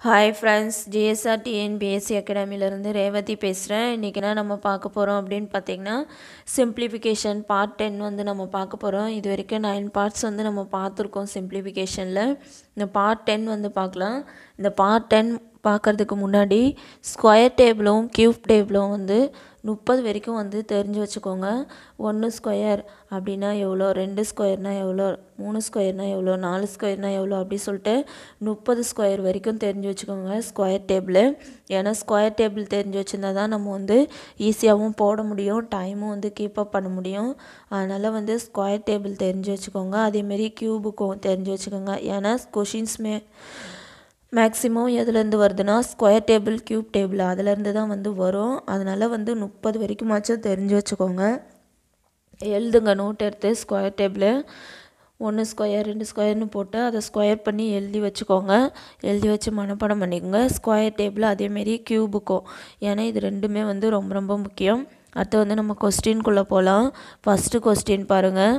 hi friends GSR TNPSC அகாடமிலேருந்து ரேவதி பேசுகிறேன் இன்றைக்கி என்ன நம்ம பார்க்க போகிறோம் அப்படின்னு பார்த்தீங்கன்னா சிம்ப்ளிஃபிகேஷன் பார்ட் டென் வந்து நம்ம பார்க்க போகிறோம் இது வரைக்கும் நைன் பார்ட்ஸ் வந்து நம்ம பார்த்துருக்கோம் சிம்ப்ளிஃபிகேஷனில் இந்த பார்ட் டென் வந்து பார்க்கலாம் இந்த பார்ட் டென் பார்க்குறதுக்கு முன்னாடி ஸ்கொயர் டேபிளும் க்யூப் டேபிளும் வந்து முப்பது வரைக்கும் வந்து தெரிஞ்சு வச்சுக்கோங்க ஒன்று ஸ்கொயர் அப்படின்னா எவ்வளோ ரெண்டு ஸ்கொயர்னால் எவ்வளோ மூணு ஸ்கொயர்னால் எவ்வளோ நாலு ஸ்கொயர்னால் எவ்வளோ அப்படி சொல்லிட்டு முப்பது ஸ்கொயர் வரைக்கும் தெரிஞ்சு வச்சுக்கோங்க ஸ்கொயர் டேபிள் ஏன்னா ஸ்கொயர் டேபிள் தெரிஞ்சு வச்சுருந்தா தான் நம்ம வந்து ஈஸியாகவும் போட முடியும் டைமும் வந்து கீப் அப் பண்ண முடியும் அதனால் வந்து ஸ்கொயர் டேபிள் தெரிஞ்சு வச்சுக்கோங்க அதேமாரி க்யூபுக்கும் தெரிஞ்சு வச்சுக்கோங்க ஏன்னா கொஷின்ஸ்மே மேக்ஸிமம் எதுலேருந்து வருதுன்னா ஸ்கொயர் டேபிள் க்யூப் டேபிள் அதுலேருந்து தான் வந்து வரும் அதனால் வந்து முப்பது வரைக்குமாச்சும் தெரிஞ்சு வச்சுக்கோங்க எழுதுங்க நோட் எடுத்து ஸ்கொயர் டேபிள் ஒன்று ஸ்கொயர் ரெண்டு ஸ்கொயர்னு போட்டு அதை ஸ்கொயர் பண்ணி எழுதி வச்சுக்கோங்க எழுதி வச்சு மனப்பாடம் பண்ணிக்கோங்க ஸ்கொயர் டேபிள் அதேமாரி க்யூபுக்கும் ஏன்னா இது ரெண்டுமே வந்து ரொம்ப ரொம்ப முக்கியம் அடுத்து வந்து நம்ம கொஸ்டின்குள்ளே போகலாம் ஃபஸ்ட்டு கொஸ்டின் பாருங்கள்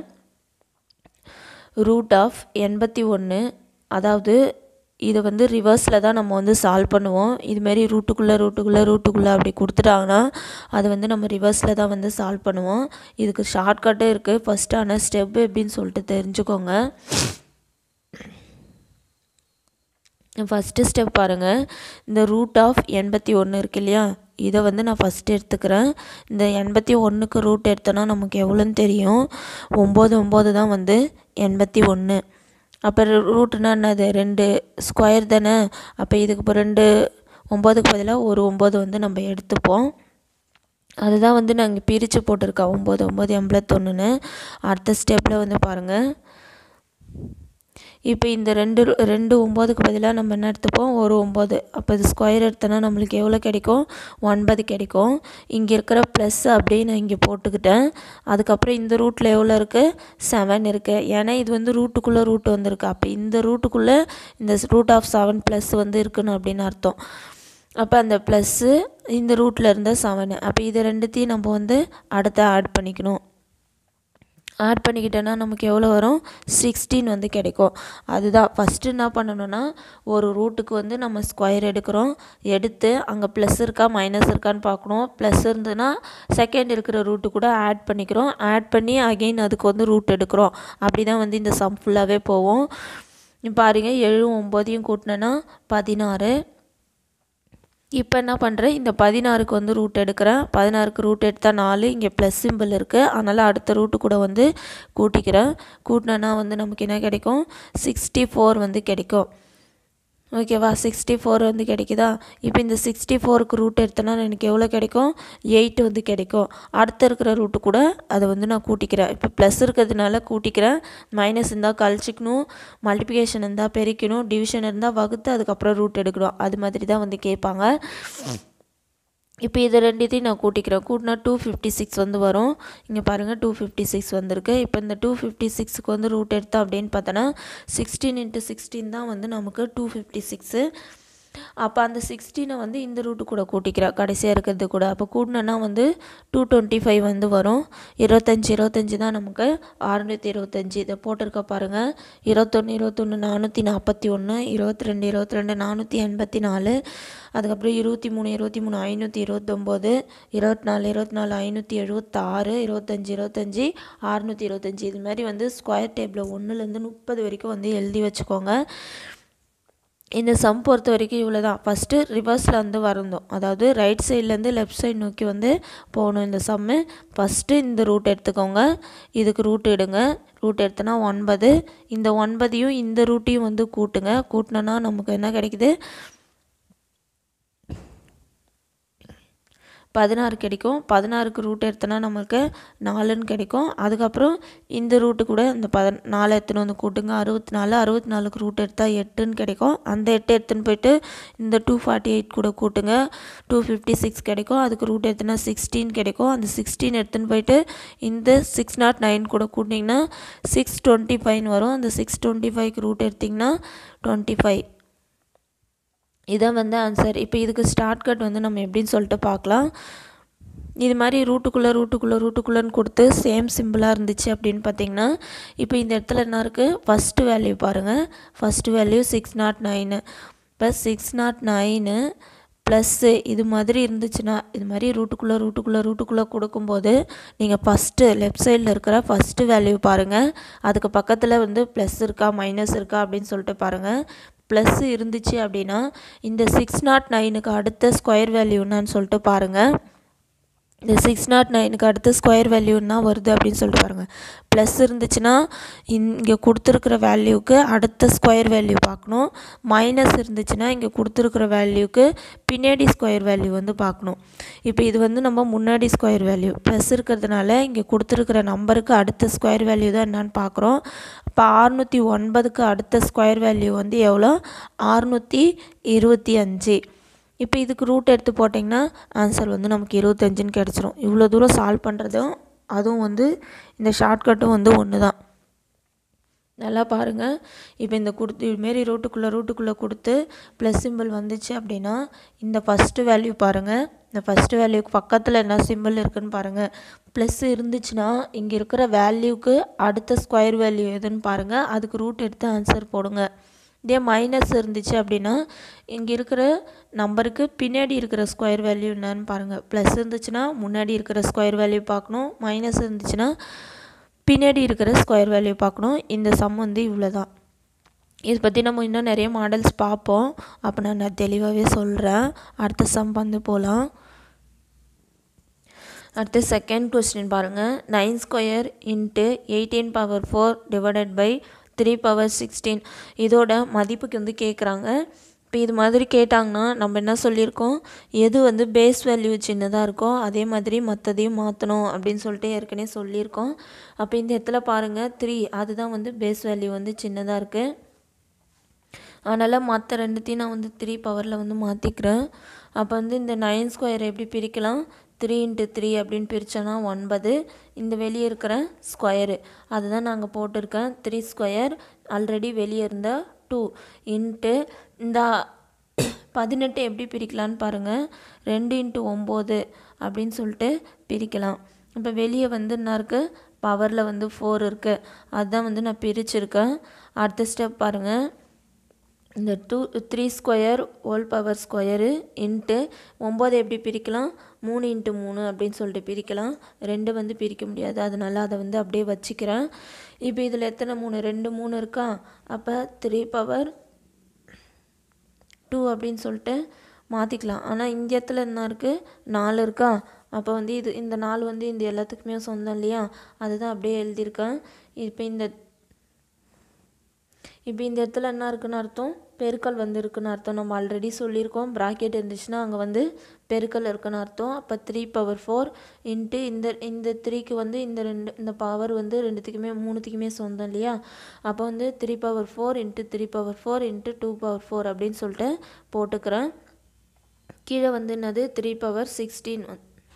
ரூட் ஆஃப் எண்பத்தி ஒன்று அதாவது இதை வந்து ரிவர்ஸில் தான் நம்ம வந்து சால்வ் பண்ணுவோம் இதுமாரி ரூட்டுக்குள்ளே ரூட்டுக்குள்ளே ரூட்டுக்குள்ளே அப்படி கொடுத்துட்டாங்கன்னா அது வந்து நம்ம ரிவர்ஸில் தான் வந்து சால்வ் பண்ணுவோம் இதுக்கு ஷார்ட்கட்டும் இருக்குது ஃபஸ்ட்டான ஸ்டெப் எப்படின்னு சொல்லிட்டு தெரிஞ்சுக்கோங்க ஃபஸ்ட்டு ஸ்டெப் பாருங்கள் இந்த ரூட் ஆஃப் எண்பத்தி ஒன்று இருக்கு இல்லையா இதை வந்து நான் ஃபஸ்ட்டு எடுத்துக்கிறேன் இந்த எண்பத்தி ஒன்றுக்கு ரூட் எடுத்தோன்னா நமக்கு எவ்வளோன்னு தெரியும் ஒம்பது ஒம்பது தான் வந்து எண்பத்தி ஒன்று அப்போ ரூட்னா என்னது ரெண்டு ஸ்கொயர் தானே அப்போ இதுக்கு இப்போ ரெண்டு ஒம்போதுக்கு பதிலாக ஒரு ஒம்பது வந்து நம்ம எடுத்துப்போம் அதுதான் வந்து நாங்கள் பிரித்து போட்டிருக்கோம் ஒம்பது ஒம்பது எண்பத்தொன்றுன்னு அடுத்த ஸ்டெப்பில் வந்து பாருங்கள் இப்போ இந்த ரெண்டு ரெண்டு ஒம்போதுக்கு பதிலாக நம்ம என்ன எடுத்துப்போம் ஒரு ஒம்பது அப்போ இது ஸ்கொயர் எடுத்தோன்னா நம்மளுக்கு எவ்வளோ கிடைக்கும் ஒன்பது கிடைக்கும் இங்கே இருக்கிற ப்ளஸ் அப்படியே நான் இங்கே போட்டுக்கிட்டேன் அதுக்கப்புறம் இந்த ரூட்டில் எவ்வளோ இருக்குது செவன் இருக்குது ஏன்னா இது வந்து ரூட்டுக்குள்ளே ரூட் வந்திருக்கு அப்போ இந்த ரூட்டுக்குள்ளே இந்த ரூட் ஆஃப் செவன் ப்ளஸ் வந்து இருக்குன்னு அப்படின்னு அர்த்தம் அப்போ அந்த ப்ளஸ்ஸு இந்த ரூட்டில் இருந்த செவனு அப்போ இது ரெண்டுத்தையும் நம்ம வந்து அடுத்த ஆட் பண்ணிக்கணும் ஆட் பண்ணிக்கிட்டோன்னா நமக்கு எவ்வளோ வரும் சிக்ஸ்டீன் வந்து கிடைக்கும் அதுதான் ஃபஸ்ட்டு என்ன பண்ணணும்னா ஒரு ரூட்டுக்கு வந்து நம்ம ஸ்கொயர் எடுக்கிறோம் எடுத்து அங்கே ப்ளஸ் இருக்கா மைனஸ் இருக்கான்னு பார்க்கணும் ப்ளஸ் இருந்ததுன்னா செகண்ட் இருக்கிற ரூட்டு கூட ஆட் பண்ணிக்கிறோம் ஆட் பண்ணி அகெயின் அதுக்கு வந்து ரூட் எடுக்கிறோம் அப்படி தான் வந்து இந்த சம் ஃபுல்லாகவே போவோம் பாருங்க ஏழு ஒம்போதையும் கூட்டினேன்னா பதினாறு இப்போ என்ன பண்ணுறேன் இந்த பதினாறுக்கு வந்து ரூட் எடுக்கிறேன் பதினாறுக்கு ரூட் எடுத்தால் நாலு இங்கே ப்ளஸ் சிம்பிள் இருக்குது அதனால் அடுத்த ரூட்டு கூட வந்து கூட்டிக்கிறேன் கூட்டினேன்னா வந்து நமக்கு என்ன கிடைக்கும் சிக்ஸ்டி ஃபோர் வந்து கிடைக்கும் ஓகேவா சிக்ஸ்டி ஃபோர் வந்து கிடைக்குதா இப்போ இந்த சிக்ஸ்டி ஃபோருக்கு ரூட் எடுத்தோன்னா எனக்கு எவ்வளோ கிடைக்கும் எயிட் வந்து கிடைக்கும் அடுத்த இருக்கிற ரூட்டு கூட அதை வந்து நான் கூட்டிக்கிறேன் இப்போ ப்ளஸ் இருக்கிறதுனால கூட்டிக்கிறேன் மைனஸ் இருந்தால் கழிச்சிக்கணும் மல்டிப்ளிகேஷன் இருந்தால் பெருக்கணும் டிவிஷன் இருந்தால் வகுத்து அதுக்கப்புறம் ரூட் எடுக்கணும் அது மாதிரி தான் வந்து கேட்பாங்க இப்போ இது ரெண்டுத்தையும் நான் கூட்டிக்கிறேன் கூட்டினா டூ ஃபிஃப்டி சிக்ஸ் வந்து வரும் இங்கே பாருங்கள் டூ ஃபிஃப்டி சிக்ஸ் வந்திருக்கு இப்போ இந்த டூ ஃபிஃப்டி சிக்ஸுக்கு வந்து ரூட் எடுத்தோம் அப்படின்னு பார்த்தோன்னா சிக்ஸ்டீன் இன்ட்டு சிக்ஸ்டீன் தான் வந்து நமக்கு டூ ஃபிஃப்டி சிக்ஸு அப்போ அந்த சிக்ஸ்டீனை வந்து இந்த ரூட்டு கூட கூட்டிக்கிறேன் கடைசியாக இருக்கிறது கூட அப்போ கூட்டினோன்னா வந்து டூ டுவெண்ட்டி ஃபைவ் வந்து வரும் இருபத்தஞ்சி இருபத்தஞ்சி தான் நமக்கு அறுநூற்றி இருபத்தஞ்சி இதை போட்டிருக்க பாருங்கள் இருபத்தொன்று இருபத்தொன்று நானூற்றி நாற்பத்தி ஒன்று இருபத்தி ரெண்டு இருபத்தி ரெண்டு நானூற்றி எண்பத்தி நாலு அதுக்கப்புறம் இருபத்தி மூணு இருபத்தி மூணு ஐநூற்றி இருபத்தொம்போது இருபத்தி நாலு இருபத்தி நாலு ஐநூற்றி எழுபத்தாறு இருபத்தஞ்சி இருபத்தஞ்சி அறுநூற்றி இருபத்தஞ்சி இது மாதிரி வந்து ஸ்கொயர் டேபிளில் ஒன்றுலேருந்து முப்பது வரைக்கும் வந்து எழுதி வச்சுக்கோங்க இந்த சம் பொறுத்த வரைக்கும் இவ்வளோ தான் ஃபஸ்ட்டு ரிவர்ஸில் வந்து வரணும் அதாவது ரைட் சைட்லேருந்து லெஃப்ட் சைடு நோக்கி வந்து போகணும் இந்த சம்மு ஃபஸ்ட்டு இந்த ரூட் எடுத்துக்கோங்க இதுக்கு ரூட் எடுங்க ரூட் எடுத்தோன்னா ஒன்பது இந்த ஒன்பதையும் இந்த ரூட்டையும் வந்து கூட்டுங்க கூட்டினோன்னா நமக்கு என்ன கிடைக்குது பதினாறு கிடைக்கும் பதினாறுக்கு ரூட் எடுத்தோன்னா நமக்கு நாலுன்னு கிடைக்கும் அதுக்கப்புறம் இந்த ரூட்டு கூட இந்த பத நாலு எடுத்துன்னு வந்து கூட்டுங்க அறுபத்தி நாலு அறுபத்தி நாலுக்கு ரூட் எடுத்தால் எட்டுன்னு கிடைக்கும் அந்த எட்டு எடுத்துன்னு போயிட்டு இந்த டூ ஃபார்ட்டி எயிட் கூட கூட்டுங்க டூ ஃபிஃப்டி சிக்ஸ் கிடைக்கும் அதுக்கு ரூட் எடுத்துனா சிக்ஸ்டீன் கிடைக்கும் அந்த சிக்ஸ்டீன் எடுத்துன்னு போயிட்டு இந்த சிக்ஸ் நாட் நைன் கூட கூட்டிங்கன்னா சிக்ஸ் டுவெண்ட்டி ஃபைவ்னு வரும் அந்த சிக்ஸ் டுவெண்ட்டி ஃபைவ்க்கு ரூட் எடுத்திங்கன்னா டுவெண்ட்டி ஃபைவ் இதான் வந்து ஆன்சர் இப்போ இதுக்கு ஸ்டார்ட் கட் வந்து நம்ம எப்படின்னு சொல்லிட்டு பார்க்கலாம் இது மாதிரி ரூட்டுக்குள்ளே ரூட்டுக்குள்ளே ரூட்டுக்குள்ளேன்னு கொடுத்து சேம் சிம்பிளாக இருந்துச்சு அப்படின்னு பார்த்தீங்கன்னா இப்போ இந்த இடத்துல என்ன இருக்குது ஃபஸ்ட்டு வேல்யூ பாருங்கள் first value six nought nine இப்போ சிக்ஸ் நாட் நைனு ப்ளஸ்ஸு இது மாதிரி இருந்துச்சுன்னா இது மாதிரி ரூட்டுக்குள்ளே ரூட்டுக்குள்ளே ரூட்டுக்குள்ளே கொடுக்கும்போது நீங்கள் ஃபஸ்ட்டு லெஃப்ட் சைடில் இருக்கிற ஃபஸ்ட்டு வேல்யூ பாருங்கள் அதுக்கு பக்கத்தில் வந்து ப்ளஸ் இருக்கா மைனஸ் இருக்கா அப்படின்னு சொல்லிட்டு பாருங்கள் ப்ளஸ் இருந்துச்சு அப்படின்னா இந்த சிக்ஸ் நாட் நைனுக்கு அடுத்த ஸ்கொயர் வேல்யூ என்னன்னு சொல்லிட்டு பாருங்கள் இந்த சிக்ஸ் நாட் நைனுக்கு அடுத்து ஸ்கொயர் வேல்யூன்னா வருது அப்படின்னு சொல்லிட்டு பாருங்கள் ப்ளஸ் இருந்துச்சுன்னா இங்கே கொடுத்துருக்குற வேல்யூக்கு அடுத்த ஸ்கொயர் வேல்யூ பார்க்கணும் மைனஸ் இருந்துச்சுன்னா இங்கே கொடுத்துருக்குற வேல்யூக்கு பின்னாடி ஸ்கொயர் வேல்யூ வந்து பார்க்கணும் இப்போ இது வந்து நம்ம முன்னாடி ஸ்கொயர் வேல்யூ ப்ளஸ் இருக்கிறதுனால இங்கே கொடுத்துருக்குற நம்பருக்கு அடுத்த ஸ்கொயர் வேல்யூ தான் என்னன்னு பார்க்குறோம் இப்போ ஆறுநூற்றி ஒன்பதுக்கு அடுத்த ஸ்கொயர் வேல்யூ வந்து எவ்வளோ ஆறுநூற்றி இருபத்தி அஞ்சு இப்போ இதுக்கு ரூட் எடுத்து போட்டிங்கன்னா ஆன்சர் வந்து நமக்கு இருபத்தஞ்சுன்னு கிடச்சிரும் இவ்வளோ தூரம் சால்வ் பண்ணுறதும் அதுவும் வந்து இந்த ஷார்ட்கட்டும் வந்து ஒன்று தான் நல்லா பாருங்கள் இப்போ இந்த கொடுத்து இதுமாரி ரூட்டுக்குள்ளே ரூட்டுக்குள்ளே கொடுத்து ப்ளஸ் சிம்பிள் வந்துச்சு அப்படின்னா இந்த ஃபஸ்ட்டு வேல்யூ பாருங்கள் இந்த ஃபஸ்ட்டு வேல்யூக்கு பக்கத்தில் என்ன சிம்பிள் இருக்குதுன்னு பாருங்கள் ப்ளஸ் இருந்துச்சுன்னா இங்கே இருக்கிற வேல்யூக்கு அடுத்த ஸ்கொயர் வேல்யூ எதுன்னு பாருங்கள் அதுக்கு ரூட் எடுத்து ஆன்சர் போடுங்க இதே மைனஸ் இருந்துச்சு அப்படின்னா இங்கே இருக்கிற நம்பருக்கு பின்னாடி இருக்கிற ஸ்கொயர் வேல்யூ என்னன்னு பாருங்கள் ப்ளஸ் இருந்துச்சுன்னா முன்னாடி இருக்கிற ஸ்கொயர் வேல்யூ பார்க்கணும் மைனஸ் இருந்துச்சுன்னா பின்னாடி இருக்கிற ஸ்கொயர் வேல்யூ பார்க்கணும் இந்த சம் வந்து இவ்வளோ தான் இதை பற்றி நம்ம இன்னும் நிறைய மாடல்ஸ் பார்ப்போம் அப்போ நான் நான் தெளிவாகவே சொல்கிறேன் அடுத்த சம் வந்து போகலாம் அடுத்து செகண்ட் கொஸ்டின் பாருங்கள் nine square into eighteen power four divided by three power sixteen இதோட மதிப்புக்கு வந்து கேட்குறாங்க இப்போ இது மாதிரி கேட்டாங்கன்னா நம்ம என்ன சொல்லியிருக்கோம் எது வந்து பேஸ் வேல்யூ சின்னதாக இருக்கோ அதே மாதிரி மற்றதையும் மாற்றணும் அப்படின்னு சொல்லிட்டு ஏற்கனவே சொல்லியிருக்கோம் அப்போ இந்த இடத்துல பாருங்கள் த்ரீ அதுதான் வந்து பேஸ் வேல்யூ வந்து சின்னதாக இருக்குது அதனால் மற்ற ரெண்டுத்தையும் நான் வந்து த்ரீ பவரில் வந்து மாற்றிக்கிறேன் அப்போ வந்து இந்த நைன் ஸ்கொயர் எப்படி பிரிக்கலாம் த்ரீ இன்ட்டு த்ரீ அப்படின்னு பிரித்தோன்னா ஒன்பது இந்த வெளியே இருக்கிற ஸ்கொயரு அதுதான் நாங்கள் போட்டிருக்கேன் த்ரீ ஸ்கொயர் ஆல்ரெடி வெளியே இருந்த டூ இன்ட்டு இந்த பதினெட்டு எப்படி பிரிக்கலான்னு பாருங்கள் ரெண்டு இன்ட்டு ஒம்பது அப்படின்னு சொல்லிட்டு பிரிக்கலாம் இப்போ வெளியே வந்து என்ன இருக்குது பவரில் வந்து ஃபோர் இருக்குது அதுதான் வந்து நான் பிரிச்சிருக்கேன் அடுத்த ஸ்டெப் பாருங்கள் இந்த two three square whole power square into ஒம்பது எப்படி பிரிக்கலாம் மூணு இன்ட்டு மூணு அப்படின்னு சொல்லிட்டு பிரிக்கலாம் ரெண்டு வந்து பிரிக்க முடியாது அதனால அதை வந்து அப்படியே வச்சுக்கிறேன் இப்போ இதில் எத்தனை மூணு ரெண்டு மூணு இருக்கா அப்போ த்ரீ பவர் டூ அப்படின்னு சொல்லிட்டு மாற்றிக்கலாம் ஆனால் இந்த இடத்துல என்ன இருக்குது நாலு இருக்கா அப்போ வந்து இது இந்த நாலு வந்து இந்த எல்லாத்துக்குமே சொந்தம் இல்லையா அதுதான் அப்படியே எழுதியிருக்கேன் இப்போ இந்த இப்போ இந்த இடத்துல என்ன இருக்குன்னு அர்த்தம் பெருக்கல் வந்து இருக்குன்னு அர்த்தம் நம்ம ஆல்ரெடி சொல்லியிருக்கோம் ப்ராக்கெட் இருந்துச்சுன்னா அங்கே வந்து பெருக்கல் இருக்குன்னு அர்த்தம் அப்போ த்ரீ பவர் ஃபோர் இன்ட்டு இந்த இந்த த்ரீக்கு வந்து இந்த ரெண்டு இந்த பவர் வந்து ரெண்டுத்துக்குமே மூணுத்துக்குமே சொந்தம் இல்லையா அப்போ வந்து three power four into three power four into two power four அப்படின்னு சொல்லிட்டு போட்டுக்கிறேன் கீழே வந்து என்னது three power sixteen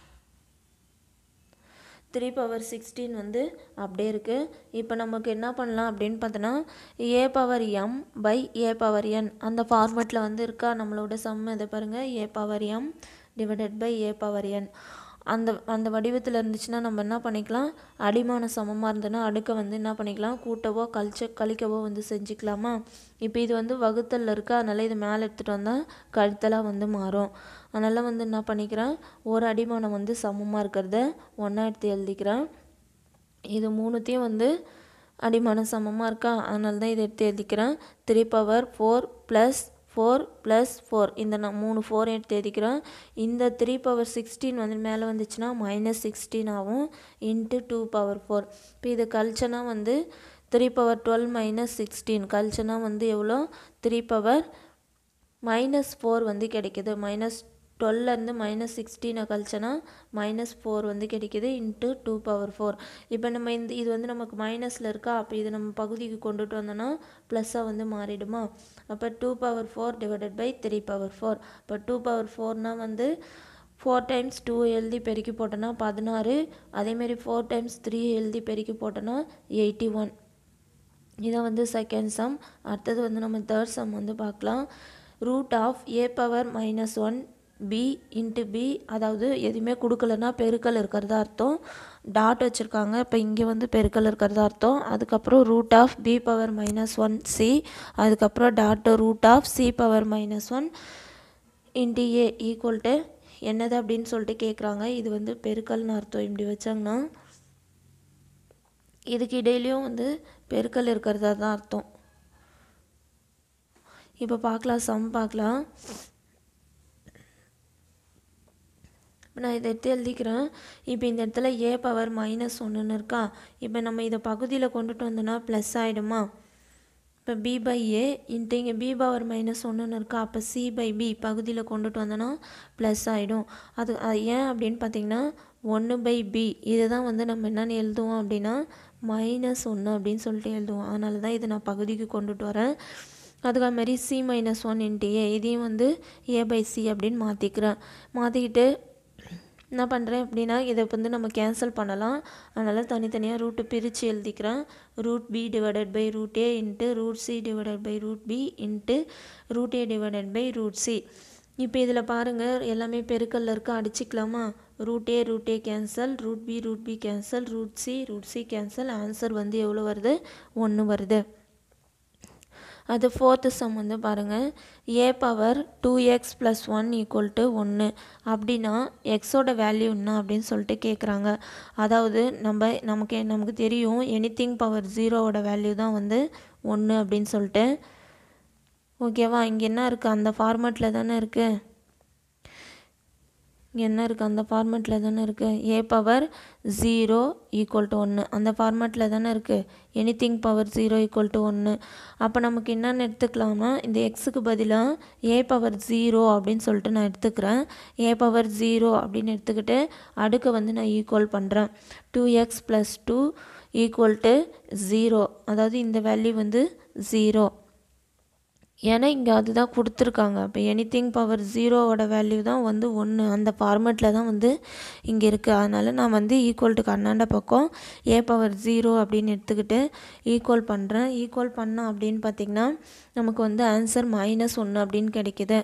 three power sixteen வந்து அப்படியே இருக்குது இப்போ நமக்கு என்ன பண்ணலாம் அப்படின்னு பார்த்தோன்னா A power M by A power N அந்த ஃபார்மெட்டில் வந்து இருக்கா நம்மளோட சம் இதை பாருங்கள் A power M divided by A power N அந்த அந்த வடிவத்தில் இருந்துச்சுன்னா நம்ம என்ன பண்ணிக்கலாம் அடிமான சமமாக இருந்ததுன்னா அடுக்க வந்து என்ன பண்ணிக்கலாம் கூட்டவோ கழிச்ச கழிக்கவோ வந்து செஞ்சுக்கலாமா இப்போ இது வந்து வகுத்தலில் இருக்கா அதனால் இது மேலே எடுத்துகிட்டு வந்தால் கழுத்தலாக வந்து மாறும் அதனால் வந்து என்ன பண்ணிக்கிறேன் ஒரு அடிமானம் வந்து சமமாக இருக்கிறத ஒன்றா எடுத்து எழுதிக்கிறேன் இது மூணுத்தையும் வந்து அடிமானம் சமமாக இருக்கா அதனால தான் இதை எடுத்து எழுதிக்கிறேன் three power four plus four plus four இந்த நான் மூணு ஃபோர் எடுத்து எழுதிக்கிறேன் இந்த த்ரீ பவர் சிக்ஸ்டீன் வந்து மேலே வந்துச்சுன்னா மைனஸ் சிக்ஸ்டீன் ஆகும் இன்ட்டு டூ பவர் ஃபோர் இப்போ இது கழிச்சனா வந்து three power twelve minus sixteen கழிச்சனா வந்து எவ்வளோ த்ரீ பவர் மைனஸ் ஃபோர் வந்து கிடைக்கிது மைனஸ் டுவெல்லேருந்து மைனஸ் சிக்ஸ்டீனை கழிச்சனா மைனஸ் ஃபோர் வந்து கிடைக்கிது இன்ட்டு டூ பவர் ஃபோர் இப்போ நம்ம இந்த இது வந்து நமக்கு மைனஸில் இருக்கா அப்போ இது நம்ம பகுதிக்கு கொண்டுட்டு வந்தோன்னா ப்ளஸ்ஸாக வந்து மாறிடுமா அப்போ two power four divided by three power four இப்போ டூ பவர் ஃபோர்னால் வந்து ஃபோர் டைம்ஸ் டூ எழுதி பெருக்கி போட்டோன்னா பதினாறு அதேமாரி ஃபோர் டைம்ஸ் த்ரீ எழுதி பெருக்கி போட்டோன்னா எயிட்டி ஒன் இதை வந்து செகண்ட் சம் அடுத்தது வந்து நம்ம தேர்ட் சம் வந்து பார்க்கலாம் root of A power minus one B into B அதாவது எதுவுமே கொடுக்கலன்னா பெருக்கல் இருக்கிறதா அர்த்தம் டாட் வச்சுருக்காங்க இப்போ இங்கே வந்து பெருக்கல் இருக்கிறதா அர்த்தம் அதுக்கப்புறம் root of B power minus one C அதுக்கப்புறம் dot root of C power minus one into A equal to என்னது அப்படின்னு சொல்லிட்டு கேட்குறாங்க இது வந்து பெருக்கல்னு அர்த்தம் இப்படி வச்சாங்கன்னா இதுக்கு இடையிலையும் வந்து பெருக்கல் இருக்கிறதா தான் அர்த்தம் இப்போ பார்க்கலாம் சம் பார்க்கலாம் இப்போ நான் இதை எடுத்து எழுதிக்கிறேன் இப்போ இந்த இடத்துல ஏ பவர் மைனஸ் ஒன்றுன்னு இருக்கா இப்போ நம்ம இதை பகுதியில் கொண்டுட்டு வந்தோன்னா ப்ளஸ் ஆகிடுமா இப்போ பி பை ஏ இன்ட்டு இங்கே பி பவர் மைனஸ் ஒன்றுன்னு இருக்கா அப்போ சி பை பி பகுதியில் கொண்டுட்டு வந்தோன்னா ப்ளஸ் ஆகிடும் அது அது ஏன் அப்படின்னு பார்த்தீங்கன்னா ஒன்று பை பி இதை தான் வந்து நம்ம என்னென்னு எழுதுவோம் அப்படின்னா மைனஸ் ஒன்று அப்படின்னு சொல்லிட்டு எழுதுவோம் அதனால தான் இதை நான் பகுதிக்கு கொண்டுட்டு வரேன் அதுக்காக மாதிரி C minus one into A இதையும் வந்து ஏ பை சி அப்படின்னு மாற்றிக்கிறேன் மாற்றிக்கிட்டு என்ன பண்ணுறேன் அப்படின்னா இதை வந்து நம்ம கேன்சல் பண்ணலாம் அதனால் தனித்தனியாக ரூட்டு பிரித்து எழுதிக்கிறேன் root B divided by root A into root C divided by root B into root A divided by root C இப்போ இதில் பாருங்கள் எல்லாமே பெருக்கல்ல இருக்க அடிச்சுக்கலாமா root A root A cancel root B root B cancel root C root C cancel answer வந்து எவ்வளோ வருது ஒன்று வருது அது ஃபோர்த்து சம் வந்து பாருங்கள் A power two X plus one equal to ஒன்று அப்படின்னா எக்ஸோட வேல்யூ என்ன அப்படின்னு சொல்லிட்டு கேட்குறாங்க அதாவது நம்ம நமக்கு நமக்கு தெரியும் எனிதிங் பவர் ஜீரோவோட வேல்யூ தான் வந்து ஒன்று அப்படின்னு சொல்லிட்டு ஓகேவா இங்கே என்ன இருக்குது அந்த ஃபார்மேட்டில் தானே இருக்குது இங்கே என்ன இருக்குது அந்த ஃபார்மேட்டில் தானே இருக்குது A power zero equal to ஒன்று அந்த ஃபார்மேட்டில் தானே இருக்குது anything power zero equal to ஒன்று அப்போ நமக்கு என்னென்னு எடுத்துக்கலாம்னா இந்த எக்ஸுக்கு பதிலாக ஏ பவர் ஜீரோ அப்படின்னு சொல்லிட்டு நான் எடுத்துக்கிறேன் ஏ பவர் ஜீரோ அப்படின்னு எடுத்துக்கிட்டு அடுக்கு வந்து நான் ஈக்குவல் பண்ணுறேன் two X plus two equal to zero அதாவது இந்த வேல்யூ வந்து ஜீரோ ஏன்னா இங்கே அதுதான் கொடுத்துருக்காங்க இப்போ எனிதிங் பவர் ஜீரோவோட வேல்யூ தான் வந்து ஒன்று அந்த ஃபார்மேட்டில் தான் வந்து இங்கே இருக்குது அதனால் நான் வந்து ஈக்குவல் டு கண்ணாண்ட பக்கம் ஏ பவர் ஜீரோ அப்படின்னு எடுத்துக்கிட்டு ஈக்குவல் பண்ணுறேன் ஈக்குவல் பண்ணோம் அப்படின்னு பார்த்திங்கன்னா நமக்கு வந்து ஆன்சர் மைனஸ் ஒன்று அப்படின்னு கிடைக்குது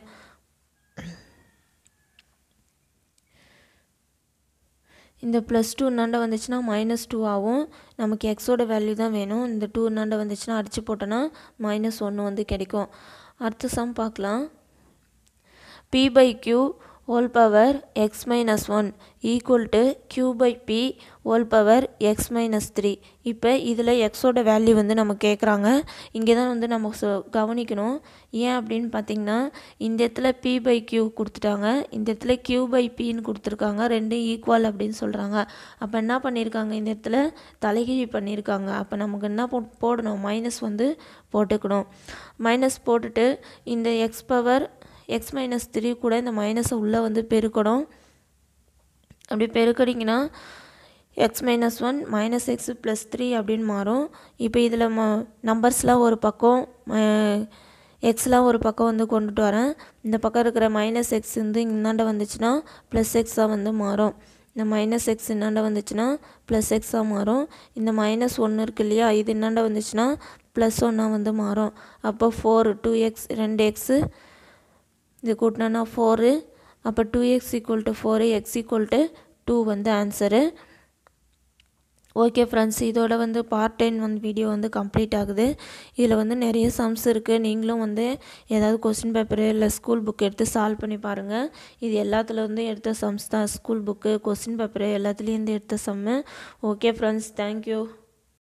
இந்த ப்ளஸ் டூ என்னாண்ட வந்துச்சுன்னா மைனஸ் டூ ஆகும் நமக்கு எக்ஸோட வேல்யூ தான் வேணும் இந்த டூ என்னாண்ட வந்துச்சுன்னா அடித்து போட்டோன்னா மைனஸ் ஒன்று வந்து கிடைக்கும் அடுத்த சம் பார்க்கலாம் P by Q whole power X minus one equal to Q by P whole power X minus three இப்போ இதில் எக்ஸோட வேல்யூ வந்து நம்ம கேட்குறாங்க இங்கே தான் வந்து நம்ம சொ கவனிக்கணும் ஏன் அப்படின்னு பார்த்தீங்கன்னா இந்த இடத்துல பி பை கியூ கொடுத்துட்டாங்க இந்த இடத்துல கியூ பை பின்னு கொடுத்துருக்காங்க ரெண்டும் ஈக்குவல் அப்படின்னு சொல்கிறாங்க அப்போ என்ன பண்ணியிருக்காங்க இந்த இடத்துல தலைகீழ் பண்ணியிருக்காங்க அப்போ நமக்கு என்ன போ போடணும் மைனஸ் வந்து போட்டுக்கணும் மைனஸ் போட்டுட்டு இந்த X power X minus three கூட இந்த மைனஸை உள்ளே வந்து பெருக்கணும் அப்படி பெருக்கடிங்கன்னா X minus one minus X plus three அப்படின்னு மாறும் இப்போ இதில் ம நம்பர்ஸ்லாம் ஒரு பக்கம் எக்ஸ்லாம் ஒரு பக்கம் வந்து கொண்டுட்டு வரேன் இந்த பக்கம் இருக்கிற மைனஸ் எக்ஸ் வந்து இந்தாண்ட வந்துச்சுன்னா ப்ளஸ் எக்ஸாக வந்து மாறும் இந்த மைனஸ் எக்ஸ் இன்னாண்ட வந்துச்சுன்னா ப்ளஸ் எக்ஸாக மாறும் இந்த மைனஸ் ஒன்று இருக்கு இல்லையா இது இன்னாண்ட வந்துச்சுன்னா ப்ளஸ் ஒன்னாக வந்து மாறும் அப்போ ஃபோர் டூ எக்ஸ் ரெண்டு எக்ஸு இது கூட்டினா ஃபோரு அப்போ two X equal to four X equal to two வந்து ஆன்சரு ஓகே ஃப்ரெண்ட்ஸ் இதோட வந்து பார்ட் டைம் வந்து வீடியோ வந்து கம்ப்ளீட் ஆகுது இதில் வந்து நிறைய சம்ஸ் இருக்குது நீங்களும் வந்து ஏதாவது கொஸ்டின் பேப்பரு இல்லை ஸ்கூல் புக் எடுத்து சால்வ் பண்ணி பாருங்கள் இது எல்லாத்துல வந்து எடுத்த சம்ஸ் தான் ஸ்கூல் புக்கு கொஸ்டின் பேப்பரு எல்லாத்துலேயும் இருந்து எடுத்த சம்மு ஓகே ஃப்ரெண்ட்ஸ் தேங்க்யூ